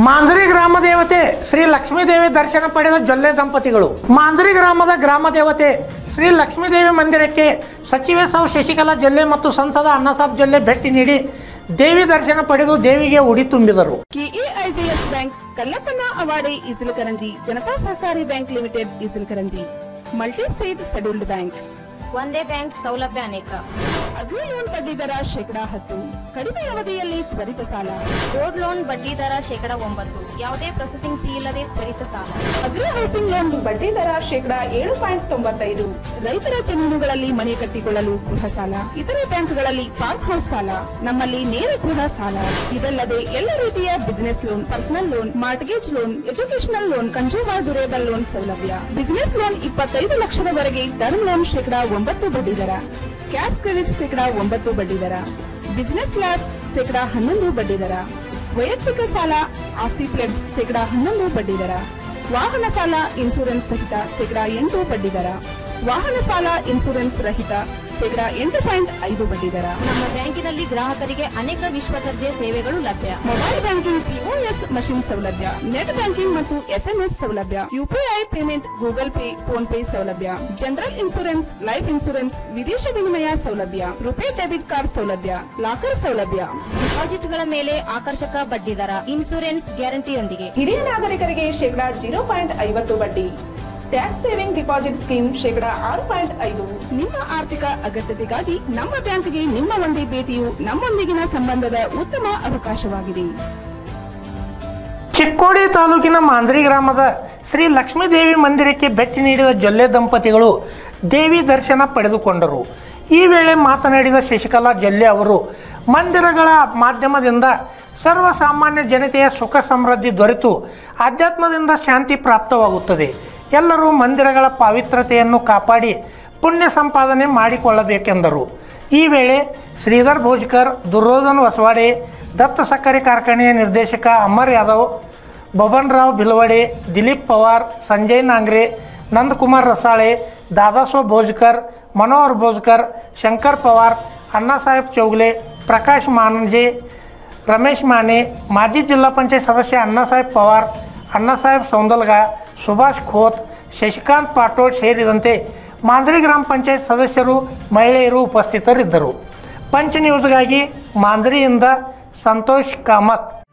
ಮಾಂಜರಿ ಗ್ರಾಮ ದೇವತೆ ಶ್ರೀ ಲಕ್ಷ್ಮೀದೇವಿ ದರ್ಶನ ಪಡೆದ ಜೊಲ್ಲೆ ದಂಪತಿಗಳು ಮಾಂಜರಿ ಗ್ರಾಮದ ಗ್ರಾಮ ದೇವತೆ ಶ್ರೀ ಲಕ್ಷ್ಮೀದೇವಿ ಮಂದಿರಕ್ಕೆ ಸಚಿವೆ ಸೌ ಶಶಿಕಲಾ ಜೊಲ್ಲೆ ಮತ್ತು ಸಂಸದ ಅಣ್ಣಾಸಾಬ್ ಜೊಲ್ಲೆ ಭೇಟಿ ನೀಡಿ ದೇವಿ ದರ್ಶನ ಪಡೆದು ದೇವಿಗೆ ಉಡಿ ತುಂಬಿದರು ಕೆಎಐಜೆಎಸ್ bank ಕಲ್ಲಪ್ಪನ ಅವಾಡೆ Ichalkaranji Janata Sahakari bank limited Ichalkaranji multi state scheduled bank ಒಂದೇ ಬ್ಯಾಂಕ್ ಸೌಲಭ್ಯ ಅನೇಕ ಅಗ್ರಿ ಲೋನ್ ಬಡ್ಡಿ ದರ ಶೇಕಡಾ ಹತ್ತು ಕಡಿಮೆ ಅವಧಿಯಲ್ಲಿ ತ್ವರಿತ ಸಾಲ ಗೋಲ್ಡ್ ಲೋನ್ ಬಡ್ಡಿ ದರ ಶೇಕಡ ಒಂಬತ್ತು ಯಾವುದೇ ಪ್ರೊಸೆಸಿಂಗ್ ಫೀ ಇಲ್ಲದೆ ತ್ವರಿತ ಸಾಲ ಅಗ್ರಿ ಹೌಸಿಂಗ್ ಲೋನ್ ಬಡ್ಡಿ ದರ ಶೇಕಡಾ ಏಳು ಪಾಯಿಂಟ್ ತೊಂಬತ್ತೈದು ರೈತರ ಜಮೀನುಗಳಲ್ಲಿ ಮನೆ ಕಟ್ಟಿಕೊಳ್ಳಲು ಗೃಹ ಸಾಲ ಇತರೆ ಬ್ಯಾಂಕ್ಗಳಲ್ಲಿ ಪಾರ್ಕ್ ಹೌಸ್ ಸಾಲ ನಮ್ಮಲ್ಲಿ ನೇರ ಗೃಹ ಸಾಲ ಇದಲ್ಲದೆ ಎಲ್ಲ ರೀತಿಯ business loan personal loan mortgage loan educational loan consumer durable loan ಸೌಲಭ್ಯ ಬಿಸಿನೆಸ್ ಲೋನ್ ಇಪ್ಪತ್ತೈದು ಲಕ್ಷದವರೆಗೆ ಟರ್ಮ್ ಲೋನ್ ಶೇಕಡಾ ಒಂಬತ್ತು ಬಡ್ಡಿ ದರ ಕ್ಯಾಶ್ ಕ್ರೆಡಿಟ್ ಶೇಕಡಾ ಒಂಬತ್ತು ಬಡ್ಡಿ ದರ ಬಿಸಿನೆಸ್ ಲ್ಯಾಬ್ ಶೇಕಡಾ ಹನ್ನೊಂದು ಬಡ್ಡಿ ದರ ವೈಯಕ್ತಿಕ ಸಾಲ ಆಸ್ತಿ ಪ್ಲೆಡ್ಜ್ ಶೇಕಡಾ ಹನ್ನೊಂದು ಬಡ್ಡಿ ದರ ವಾಹನ ಸಾಲ ಇನ್ಸೂರೆನ್ಸ್ ಸಹಿತ ಶೇಕಡಾ ಎಂಟು ಬಡ್ಡಿ ದರ ವಾಹನ ಸಾಲ ಇನ್ಸೂರೆನ್ಸ್ ರಹಿತ ಶೇಕಡಾ ಎಂಟು ಪಾಯಿಂಟ್ ಐದು ಬಡ್ಡಿ ದರ ನಮ್ಮ ಬ್ಯಾಂಕಿನಲ್ಲಿ ಗ್ರಾಹಕರಿಗೆ ಅನೇಕ ವಿಶ್ವ ದರ್ಜೆ ಸೇವೆಗಳು ಲಭ್ಯ ಮೊಬೈಲ್ ಬ್ಯಾಂಕಿಂಗ್ ಪಿಒಎಸ್ ಮಷಿನ್ ಸೌಲಭ್ಯ ನೆಟ್ ಬ್ಯಾಂಕಿಂಗ್ ಮತ್ತು ಎಸ್ಎಂಎಸ್ ಸೌಲಭ್ಯ UPI payment Google pay PhonePe ಸೌಲಭ್ಯ ಜನರಲ್ ಇನ್ಸೂರೆನ್ಸ್ ಲೈಫ್ ಇನ್ಸೂರೆನ್ಸ್ ವಿದೇಶ ವಿನಿಮಯ ಸೌಲಭ್ಯ ರುಪೇ ಡೆಬಿಟ್ ಕಾರ್ಡ್ ಸೌಲಭ್ಯ ಲಾಕರ್ ಸೌಲಭ್ಯ ಡಿಪಾಸಿಟ್ಗಳ ಮೇಲೆ ಆಕರ್ಷಕ ಬಡ್ಡಿ ದರ ಇನ್ಸೂರೆನ್ಸ್ ಗ್ಯಾರಂಟಿಯೊಂದಿಗೆ ಹಿರಿಯ ನಾಗರಿಕರಿಗೆ ಶೇಕಡಾ ಜೀರೋ ಪಾಯಿಂಟ್ ಐವತ್ತು ಬಡ್ಡಿ ಟ್ಯಾಕ್ಸ್ ಸೇವಿಂಗ್ ಡಿಪಾಸಿಟ್ ಸ್ಕೀಮ್ ಶೇಕಡಾ ಆರು ಪಾಯಿಂಟ್ ಐದು ನಿಮ್ಮ ಆರ್ಥಿಕ ಅಗತ್ಯತೆಗಾಗಿ ನಮ್ಮ ಬ್ಯಾಂಕ್ಗೆ ನಿಮ್ಮ ಒಂದೇ ಭೇಟಿಯು ನಮ್ಮೊಂದಿಗಿನ ಸಂಬಂಧದ ಉತ್ತಮ ಅವಕಾಶವಾಗಿದೆ ಚಿಕ್ಕೋಡಿ ತಾಲೂಕಿನ ಮಾಂಜರಿ ಗ್ರಾಮದ ಶ್ರೀ ಲಕ್ಷ್ಮೀದೇವಿ ಮಂದಿರಕ್ಕೆ ಭೇಟಿ ನೀಡಿದ ಜೊಲ್ಲೆ ದಂಪತಿಗಳು ದೇವಿ ದರ್ಶನ ಪಡೆದುಕೊಂಡರು ಈ ವೇಳೆ ಮಾತನಾಡಿದ ಶಶಿಕಲಾ ಜೊಲ್ಲೆ ಅವರು ಮಂದಿರಗಳ ಮಾಧ್ಯಮದಿಂದ ಸರ್ವಸಾಮಾನ್ಯ ಜನತೆಯ ಸುಖ ಸಮೃದ್ಧಿ ದೊರೆತು ಆಧ್ಯಾತ್ಮದಿಂದ ಶಾಂತಿ ಪ್ರಾಪ್ತವಾಗುತ್ತದೆ ಎಲ್ಲರೂ ಮಂದಿರಗಳ ಪಾವಿತ್ರತೆಯನ್ನು ಕಾಪಾಡಿ ಪುಣ್ಯ ಸಂಪಾದನೆ ಮಾಡಿಕೊಳ್ಳಬೇಕೆಂದರು ಈ ವೇಳೆ ಶ್ರೀಧರ್ ಭೋಜ್ಕರ್ ದುರ್ಯೋಧನ್ ಹೊಸವಾಡೆ ದತ್ತ ಸಕ್ಕರೆ ಕಾರ್ಖಾನೆಯ ನಿರ್ದೇಶಕ ಅಮರ್ ಯಾದವ್ ಬಬನ್ ರಾವ್ ಬಿಲ್ವಡೆ ದಿಲೀಪ್ ಪವಾರ್ ಸಂಜಯ್ ನಾಂಗ್ರೆ ನಂದಕುಮಾರ್ ರಸಾಳೆ ದಾದಾಸೋ ಭೋಜ್ಕರ್ ಮನೋಹರ್ ಭೋಜ್ಕರ್ ಶಂಕರ್ ಪವಾರ್ ಅಣ್ಣಾಸಾಹೇಬ್ ಚೌಗ್ಲೆ ಪ್ರಕಾಶ್ ಮಾನಂಜೆ ರಮೇಶ್ ಮಾನೆ ಮಾಜಿ ಜಿಲ್ಲಾ ಪಂಚಾಯತ್ ಸದಸ್ಯ ಅಣ್ಣಾಸಾಹೇಬ್ ಪವಾರ್ ಅಣ್ಣಾಸಾಹೇಬ್ ಸೌಂದಲ್ಗ ಸುಭಾಷ್ ಖೋತ್ ಶಶಿಕಾಂತ್ ಪಾಟೋಳ್ ಸೇರಿದಂತೆ ಮಾಂಜರಿ ಗ್ರಾಮ ಪಂಚಾಯತ್ ಸದಸ್ಯರು ಮಹಿಳೆಯರು ಉಪಸ್ಥಿತರಿದ್ದರು ಪಂಚ ನ್ಯೂಸ್ಗಾಗಿ ಮಾಂಜರಿಯಿಂದ ಸಂತೋಷ್ ಕಾಮತ್